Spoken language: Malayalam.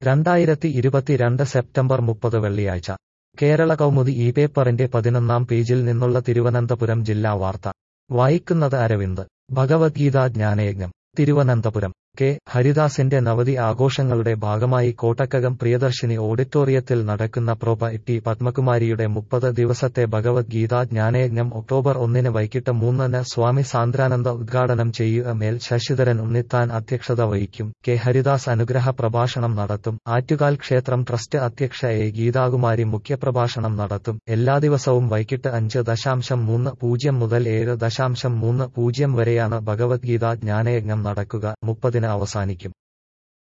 രണ്ടായിരത്തി ഇരുപത്തിരണ്ട് സെപ്റ്റംബർ മുപ്പത് വെള്ളിയാഴ്ച കേരള കൗമുദി ഈ പേപ്പറിന്റെ പതിനൊന്നാം പേജിൽ നിന്നുള്ള തിരുവനന്തപുരം ജില്ലാ വാർത്ത വായിക്കുന്നത് അരവിന്ദ് ഭഗവത്ഗീത ജ്ഞാനയജ്ഞം തിരുവനന്തപുരം കെ ഹരിദാസിന്റെ നവതി ആഘോഷങ്ങളുടെ ഭാഗമായി കോട്ടക്കകം പ്രിയദർശിനി ഓഡിറ്റോറിയത്തിൽ നടക്കുന്ന പ്രൊപ ടി പത്മകുമാരിയുടെ മുപ്പത് ദിവസത്തെ ഭഗവത്ഗീത ജ്ഞാനയജ്ഞം ഒക്ടോബർ ഒന്നിന് വൈകിട്ട് മൂന്നിന് സ്വാമി സാന്ദ്രാനന്ദ ഉദ്ഘാടനം ചെയ്യുക മേൽ ശശിധരൻ ഉണ്ണിത്താൻ അധ്യക്ഷത വഹിക്കും കെ ഹരിദാസ് അനുഗ്രഹ പ്രഭാഷണം നടത്തും ആറ്റുകാൽ ക്ഷേത്രം ട്രസ്റ്റ് അധ്യക്ഷ എ ഗീതാകുമാരി മുഖ്യപ്രഭാഷണം നടത്തും എല്ലാ ദിവസവും വൈകിട്ട് അഞ്ച് ദശാംശം മൂന്ന് പൂജ്യം മുതൽ ഏഴ് ദശാംശം മൂന്ന് പൂജ്യം വരെയാണ് ഭഗവത്ഗീത ജ്ഞാനയജ്ഞം നടക്കുക മുപ്പതിന് അവസാനിക്കും